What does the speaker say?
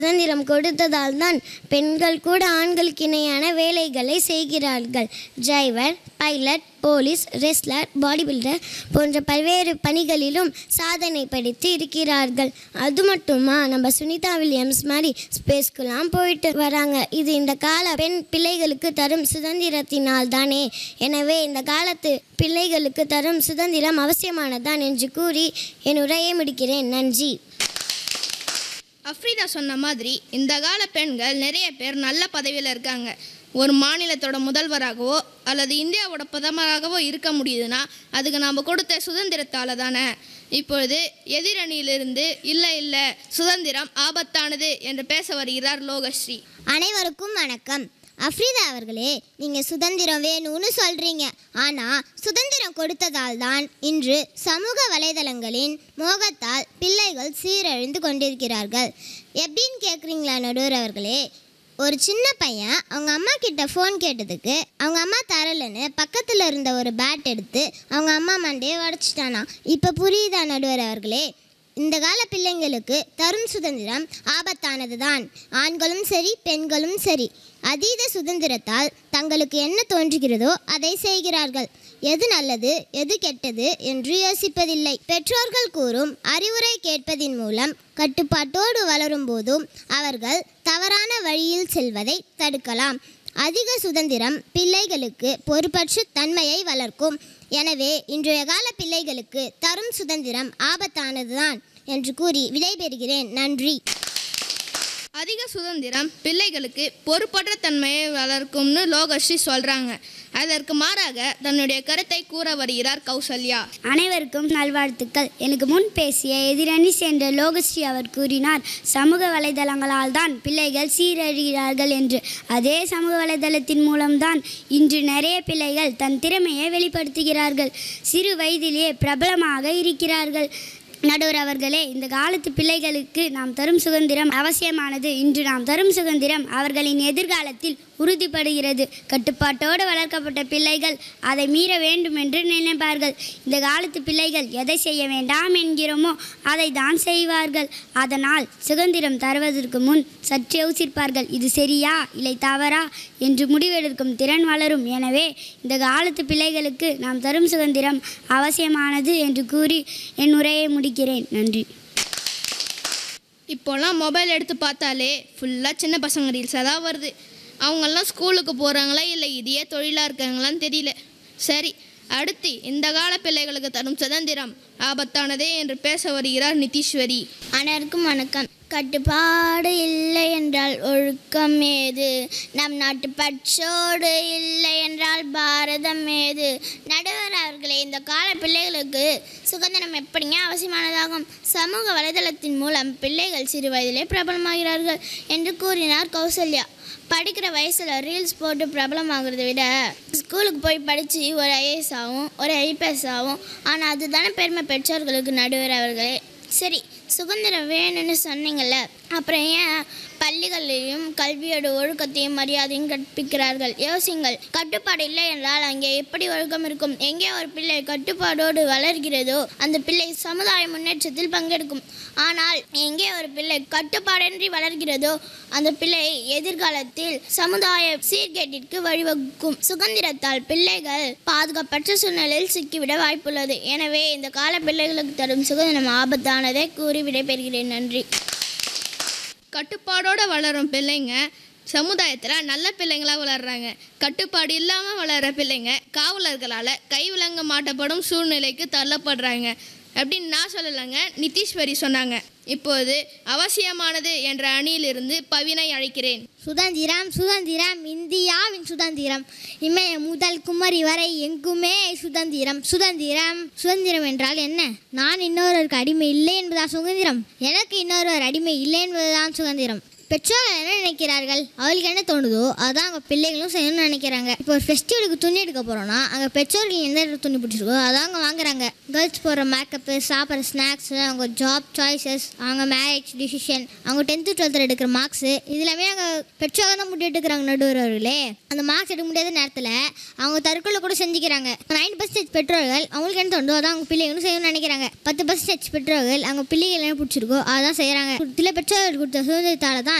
சுதந்திரம் கொடுத்ததால் தான் பெண்கள் கூட ஆண்களுக்கு இணையான வேலைகளை செய்கிறார்கள் driver pilot police wrestler body builder போன்ற பல்வேறு பணிகளிலும் சாதனை படைத்து இருக்கிறார்கள் அது மட்டுமா நம்ம சுனிதா வில்லியம்ஸ் மாதிரி ஸ்பேஸ்க்குலாம் போயிட்டு வராங்க இது இந்த கால பெண் பிள்ளைகளுக்கு தரும் சுதந்திரத்தினால் தானே எனவே இந்த காலத்து பிள்ளைகளுக்கு தரும் சுதந்திரம் அவசியமானதான் என்று கூறி என் உரையை முடிக்கிறேன் நன்றி அஃப்ரிதா சொன்ன மாதிரி இந்த கால பெண்கள் நிறைய பேர் நல்ல பதவியில் இருக்காங்க ஒரு மாநிலத்தோட முதல்வராகவோ அல்லது இந்தியாவோட பிரதமராகவோ இருக்க முடியுதுன்னா அதுக்கு நாம் கொடுத்த சுதந்திரத்தால் தானே இப்பொழுது எதிரணியிலிருந்து இல்லை இல்லை சுதந்திரம் ஆபத்தானது என்று பேச வருகிறார் லோகஸ்ரீ அனைவருக்கும் வணக்கம் அஃப்ரிதா அவர்களே நீங்கள் சுதந்திரம் வேணும்னு சொல்கிறீங்க ஆனால் சுதந்திரம் கொடுத்ததால் தான் இன்று சமூக வலைதளங்களின் மோகத்தால் பிள்ளைகள் சீரழிந்து கொண்டிருக்கிறார்கள் எப்படின்னு கேட்குறீங்களா நடுவர் அவர்களே ஒரு சின்ன பையன் அவங்க அம்மா கிட்ட ஃபோன் கேட்டதுக்கு அவங்க அம்மா தரலன்னு பக்கத்தில் இருந்த ஒரு பேட் எடுத்து அவங்க அம்மா மண்டையை உடச்சிட்டானா இப்போ புரியுதா நடுவர் அவர்களே இந்த கால பிள்ளைங்களுக்கு தரும் சுதந்திரம் ஆபத்தானது தான் ஆண்களும் சரி பெண்களும் சரி அதீத சுதந்திரத்தால் தங்களுக்கு என்ன தோன்றுகிறதோ அதை செய்கிறார்கள் எது நல்லது எது கெட்டது என்று யோசிப்பதில்லை பெற்றோர்கள் கூறும் அறிவுரை கேட்பதின் மூலம் கட்டுப்பாட்டோடு வளரும் போதும் அவர்கள் தவறான வழியில் செல்வதை தடுக்கலாம் அதிக சுதந்திரம் பிள்ளைகளுக்கு பொறுப்பற்ற தன்மையை வளர்க்கும் எனவே இன்றைய கால பிள்ளைகளுக்கு தரும் சுதந்திரம் ஆபத்தானதுதான் என்று கூறி விடைபெறுகிறேன் நன்றி அதிக சுதந்திரம் பிள்ளைகளுக்கு பொறுப்பற்ற தன்மையை வளர்க்கும்னு லோகஸ்ரீ சொல்கிறாங்க அதற்கு மாறாக தன்னுடைய கருத்தை கூற வருகிறார் கௌசல்யா அனைவருக்கும் நல்வாழ்த்துக்கள் எனக்கு முன் பேசிய எதிரணி சென்ற லோகஸ்ரீ அவர் கூறினார் சமூக வலைதளங்களால் தான் பிள்ளைகள் சீரழிகிறார்கள் என்று அதே சமூக வலைதளத்தின் மூலம்தான் இன்று நிறைய பிள்ளைகள் தன் திறமையை வெளிப்படுத்துகிறார்கள் சிறு வயதிலேயே பிரபலமாக இருக்கிறார்கள் நடுவர் அவர்களே இந்த காலத்து பிள்ளைகளுக்கு நாம் தரும் சுதந்திரம் அவசியமானது இன்று நாம் தரும் சுதந்திரம் அவர்களின் எதிர்காலத்தில் உறுதிப்படுகிறது கட்டுப்பாட்டோடு வளர்க்கப்பட்ட பிள்ளைகள் அதை மீற வேண்டும் என்று நினைப்பார்கள் இந்த காலத்து பிள்ளைகள் எதை செய்ய வேண்டாம் என்கிறோமோ அதை தான் செய்வார்கள் அதனால் சுதந்திரம் தருவதற்கு முன் சற்று யோசிப்பார்கள் இது சரியா இல்லை தவறா என்று முடிவெடுக்கும் திறன் வளரும் எனவே இந்த காலத்து பிள்ளைகளுக்கு நாம் தரும் சுதந்திரம் அவசியமானது என்று கூறி என் உரையை முடிக்கிறேன் நன்றி இப்போல்லாம் மொபைல் எடுத்து பார்த்தாலே ஃபுல்லாக சின்ன பசங்க ரீல்ஸாக தான் வருது அவங்கெல்லாம் ஸ்கூலுக்கு போகிறாங்களா இல்லை இதையே தொழிலாக இருக்காங்களான்னு தெரியல சரி அடுத்து இந்த கால பிள்ளைகளுக்கு தரும் சுதந்திரம் ஆபத்தானதே என்று பேச வருகிறார் நிதீஸ்வரி அனைவருக்கும் வணக்கம் கட்டுப்பாடு இல்லை என்றால் ஒழுக்கம் ஏது நம் நாட்டு பற்றோடு இல்லை என்றால் பாரதம் ஏது நடுவர் அவர்களே இந்த கால பிள்ளைகளுக்கு சுதந்திரம் எப்படிங்க அவசியமானதாகும் சமூக வலைதளத்தின் மூலம் பிள்ளைகள் சிறு வயதிலே பிரபலமாகிறார்கள் என்று கூறினார் கௌசல்யா படிக்கிற வயசில் ரீல்ஸ் போட்டு பிரபலமாகிறத விட ஸ்கூலுக்கு போய் படித்து ஒரு ஐஏஎஸ் ஆகும் ஒரு ஐபிஎஸ் ஆகும் ஆனால் அதுதானே பெருமை பெற்றோர்களுக்கு நடுவர் அவர்களே சரி சுதந்திரம் வேணும்னு சொன்னீங்கல்ல அப்புறம் ஏன் பள்ளிகளிலும் கல்வியோட ஒழுக்கத்தையும் மரியாதையும் கற்பிக்கிறார்கள் யோசிங்கள் கட்டுப்பாடு இல்லை என்றால் அங்கே எப்படி ஒழுக்கம் இருக்கும் எங்கே ஒரு பிள்ளை கட்டுப்பாடோடு வளர்கிறதோ அந்த பிள்ளை சமுதாய முன்னேற்றத்தில் பங்கெடுக்கும் ஆனால் எங்கே ஒரு பிள்ளை கட்டுப்பாடின்றி வளர்கிறதோ அந்த பிள்ளை எதிர்காலத்தில் சமுதாய சீர்கேட்டிற்கு வழிவகுக்கும் சுதந்திரத்தால் பிள்ளைகள் பாதுகாப்பற்ற சூழ்நிலையில் சிக்கிவிட வாய்ப்புள்ளது எனவே இந்த கால பிள்ளைகளுக்கு தரும் சுதந்திரம் ஆபத்தானதை கூறி விடைபெறுகிறேன் நன்றி கட்டுப்பாடோடு வளரும் பிள்ளைங்க சமுதாயத்தில் நல்ல பிள்ளைங்களா வளர்றாங்க கட்டுப்பாடு இல்லாமல் வளர்கிற பிள்ளைங்க காவலர்களால் கைவிலங்க மாட்டப்படும் சூழ்நிலைக்கு தள்ளப்படுறாங்க அப்படின்னு நான் சொல்லலைங்க நிதீஸ்வரி சொன்னாங்க இப்போது அவசியமானது என்ற அணியிலிருந்து பவினை அழைக்கிறேன் சுதந்திரம் சுதந்திரம் இந்தியாவின் சுதந்திரம் இமய முதல் குமரி வரை எங்குமே சுதந்திரம் சுதந்திரம் சுதந்திரம் என்றால் என்ன நான் இன்னொருவருக்கு அடிமை இல்லை என்பதா சுதந்திரம் எனக்கு இன்னொருவர் அடிமை இல்லை என்பதுதான் சுதந்திரம் பெற்றோர்கள் என்ன நினைக்கிறார்கள் அவளுக்கு என்ன தோணுதோ அதான் அவங்க பிள்ளைகளும் செய்யணும்னு நினைக்கிறாங்க இப்போ ஒரு ஃபெஸ்டிவலுக்கு துணி எடுக்க போகிறோம்னா அங்கே பெற்றோர்கள் எந்த துணி பிடிச்சிருக்கோ அதான் அவங்க வாங்குறாங்க கேர்ள்ஸ் போடுற மேக்கப்பு சாப்பிட்ற ஸ்நாக்ஸு அவங்க ஜாப் சாய்ஸஸ் அவங்க மேரேஜ் டிசிஷன் அவங்க டென்த்து டுவெல்த்தில் எடுக்கிற மார்க்ஸு இது எல்லாமே அவங்க பெற்றோர்கள் தான் முடிவு எடுக்கிறாங்க நடுவர் அவர்களே அந்த மார்க்ஸ் எடுக்க முடியாத நேரத்தில் அவங்க தற்கொலை கூட செஞ்சுக்கிறாங்க நைன் பர்சன்டேஜ் பெற்றோர்கள் அவங்களுக்கு என்ன தோணுதோ அதான் அவங்க பிள்ளைகளும் செய்யணும்னு நினைக்கிறாங்க பத்து பர்சன்டேஜ் பெற்றோர்கள் அவங்க பிள்ளைகள் என்ன பிடிச்சிருக்கோ அதான் செய்கிறாங்க சில பெற்றோர்கள் கொடுத்த சுதந்திரத்தால தான்